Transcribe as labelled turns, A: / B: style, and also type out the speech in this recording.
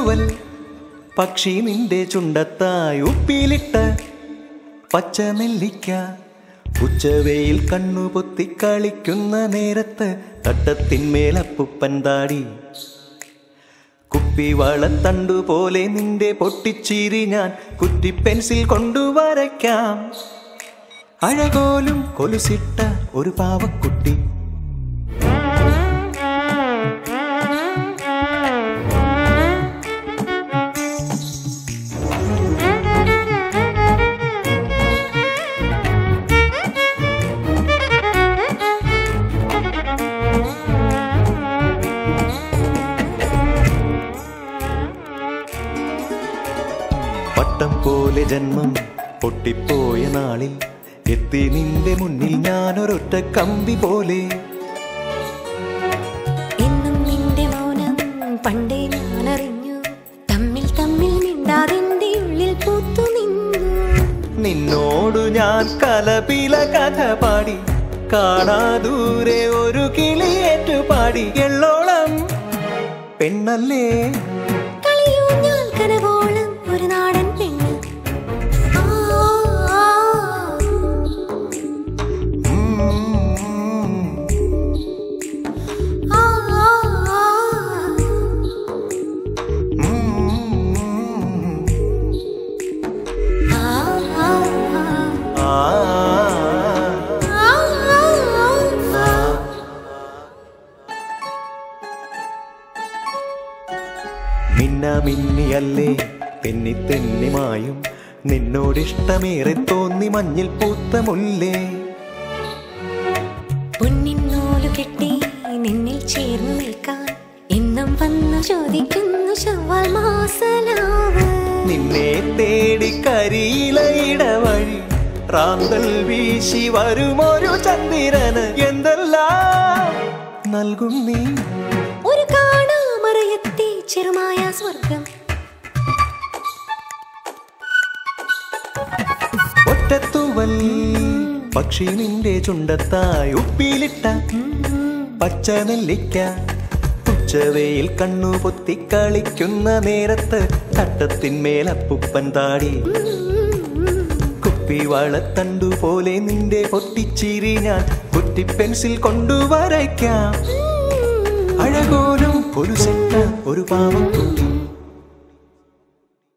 A: ഒറ്റത്തൂവൽ പക്ഷി നിന്റെ ചുണ്ടത്തായി ഉപ്പിലിട്ട പച്ച നെല്ലിക്ക ഉച്ചവെയിൽ കണ്ണു പൊത്തി കളിക്കുന്ന നേരത്ത് തട്ടത്തിന്മേലപ്പുപ്പൻ താടി കുപ്പി വളത്തണ്ടു പോലെ നിന്റെ പൊട്ടിച്ചിരി ഞാൻ കുറ്റി പെൻസിൽ കൊണ്ടു വരയ്ക്കാം അഴകോലും കൊലുസിട്ട ഒരു പാവക്കുട്ടി പട്ടം പോലെ ജന്മം പൊട്ടിപ്പോയ നാളിൽ എത്തി നിന്റെ മുന്നിൽ ഞാനൊരൊറ്റ കമ്പി പോലെ
B: എന്നും നിന്റെ മൗനം പണ്ടേ ഞാൻ അറിഞ്ഞു തമ്മിൽ തമ്മിൽ മിണ്ടാതിന്റെ ഉള്ളിൽ പൂത്തു നിന്നു
A: നിന്നോടു ഞാൻ കലപില കഥ പാടി കാണാ ദൂരെ ഒരു കിളിയേറ്റു പാടി എള്ളോളം പെണ്ണല്ലേ
B: കളിയൂഞ്ഞാൽ കനവോളം ഒരു നാടൻ പെണ്ണ് ആ, ആ,
A: ഉം.
B: ആ, ആ, ആ, ആ,
A: ആ.
B: ആ, ആ, ആ.
A: മിന്ന മിന്നിയല്ലേ തെന്നി തെന്നിമായും നിന്നോടിഷ്ടമേറെ തോന്നി മഞ്ഞിൽ പൂത്ത മുല്ലേ
B: പൊന്നിൻ നൂല് കെട്ടി നിന്നിൽ ചേർന്ന് നിൽക്കാൻ എന്നും വന്നു ചോദിക്കുന്നു ചൊവ്വാൽ മാസലാവ്
A: നിന്നെ തേടി കരിയിലയിട വഴി റാന്തൽ വീശി വരുമൊരു ചന്ദ്രന് എന്തെല്ലാം നൽകും നീ
B: ഒരു കാണാമറയത്തെ ചെറുമായ സ്വർഗം
A: ഒറ്റത്തൂവൽ പക്ഷി നിന്റെ ചുണ്ടത്തായി ഉപ്പിലിട്ട പച്ച നെല്ലിക്ക ഉച്ചവെയിൽ കണ്ണു പൊത്തി കളിക്കുന്ന നേരത്ത് തട്ടത്തിന്മേലപ്പുപ്പൻ താടി കുപ്പി വളത്തണ്ടു പോലെ നിന്റെ പൊട്ടിച്ചിരി ഞാൻ കുറ്റി പെൻസിൽ കൊണ്ടു വരയ്ക്കാം അഴകോലും ഒരു സെറ്റ ഒരു പാവം കുട്ടി